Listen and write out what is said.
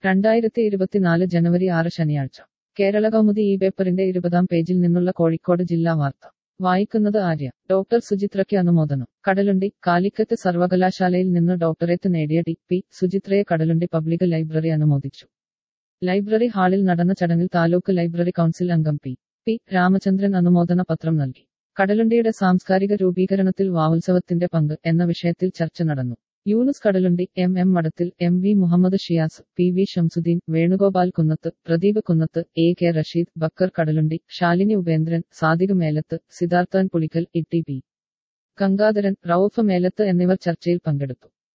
രണ്ടായിരത്തി ഇരുപത്തിനാല് ജനുവരി ആറ് ശനിയാഴ്ച കേരള കൗമുദി ഈ പേപ്പറിന്റെ ഇരുപതാം പേജിൽ നിന്നുള്ള കോഴിക്കോട് ജില്ലാ വാർത്ത വായിക്കുന്നത് ആര്യ ഡോക്ടർ സുചിത്രയ്ക്ക് അനുമോദനം കടലുണ്ടി കാലിക്കറ്റ് സർവകലാശാലയിൽ നിന്ന് ഡോക്ടറേറ്റ് നേടിയ ടി പി സുചിത്രയെ കടലുണ്ടി പബ്ലിക് ലൈബ്രറി അനുമോദിച്ചു ലൈബ്രറി ഹാളിൽ നടന്ന ചടങ്ങിൽ താലൂക്ക് ലൈബ്രറി കൗൺസിൽ അംഗം പി പി രാമചന്ദ്രൻ അനുമോദന പത്രം നൽകി കടലുണ്ടിയുടെ സാംസ്കാരിക രൂപീകരണത്തിൽ വാവുത്സവത്തിന്റെ പങ്ക് എന്ന വിഷയത്തിൽ ചർച്ച നടന്നു Yunus Kadalundi M M Madathil M V Muhammad Shiyas P V Shamsuddin Venugopal Kunnath Pradeep Kunnath A K Rasheed Bakkar Kadalundi Shalini Upendran Sadiq Melath Siddharthan Pulikkal E T P Gangadharan Rauf Melath എന്നിവർ ചർച്ചയിൽ പങ്കെടുത്തു